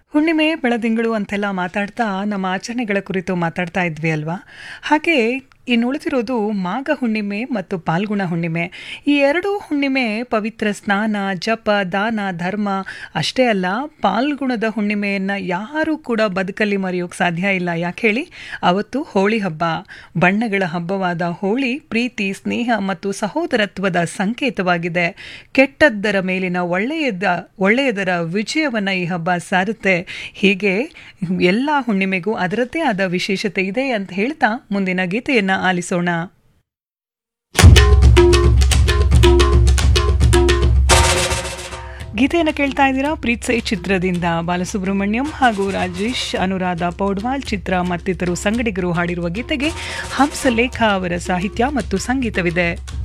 ಹುಣ್ಣಿಮೆ ಬೆಳದಿಂಗಳು ಅಂತೆಲ್ಲ ಮಾತಾಡ್ತಾ ನಮ್ಮ ಆಚರಣೆಗಳ ಕುರಿತು ಮಾತಾಡ್ತಾ ಇದ್ವಿ ಅಲ್ವಾ ಹಾಗೆ ಇನ್ನು ಉಳಿದಿರೋದು ಮಾಘ ಹುಣ್ಣಿಮೆ ಮತ್ತು ಪಾಲ್ಗುಣ ಹುಣ್ಣಿಮೆ ಈ ಎರಡೂ ಹುಣ್ಣಿಮೆ ಪವಿತ್ರ ಸ್ನಾನ ಜಪ ದಾನ ಧರ್ಮ ಅಷ್ಟೇ ಅಲ್ಲ ಪಾಲ್ಗುಣದ ಹುಣ್ಣಿಮೆಯನ್ನು ಯಾರೂ ಕೂಡ ಬದುಕಲ್ಲಿ ಮರೆಯೋಕೆ ಸಾಧ್ಯ ಇಲ್ಲ ಯಾಕೆ ಹೇಳಿ ಅವತ್ತು ಹೋಳಿ ಹಬ್ಬ ಬಣ್ಣಗಳ ಹಬ್ಬವಾದ ಹೋಳಿ ಪ್ರೀತಿ ಸ್ನೇಹ ಮತ್ತು ಸಹೋದರತ್ವದ ಸಂಕೇತವಾಗಿದೆ ಕೆಟ್ಟದ್ದರ ಮೇಲಿನ ಒಳ್ಳೆಯದ ಒಳ್ಳೆಯದರ ವಿಜಯವನ್ನು ಈ ಹಬ್ಬ ಸಾರುತ್ತೆ ಹೀಗೆ ಎಲ್ಲ ಹುಣ್ಣಿಮೆಗೂ ಅದರದ್ದೇ ಆದ ವಿಶೇಷತೆ ಇದೆ ಅಂತ ಹೇಳ್ತಾ ಮುಂದಿನ ಗೀತೆಯನ್ನ ಆಲಿಸೋಣ ಗೀತೆಯನ್ನು ಕೇಳ್ತಾ ಇದ್ದೀರಾ ಪ್ರೀತ್ಸೈ ಚಿತ್ರದಿಂದ ಬಾಲಸುಬ್ರಹ್ಮಣ್ಯಂ ಹಾಗೂ ರಾಜೇಶ್ ಅನುರಾಧ ಪೌಡ್ವಾಲ್ ಚಿತ್ರ ಮತ್ತಿತರು ಸಂಗಡಿಗರು ಹಾಡಿರುವ ಗೀತೆಗೆ ಹಂಸಲೇಖ ಅವರ ಸಾಹಿತ್ಯ ಮತ್ತು ಸಂಗೀತವಿದೆ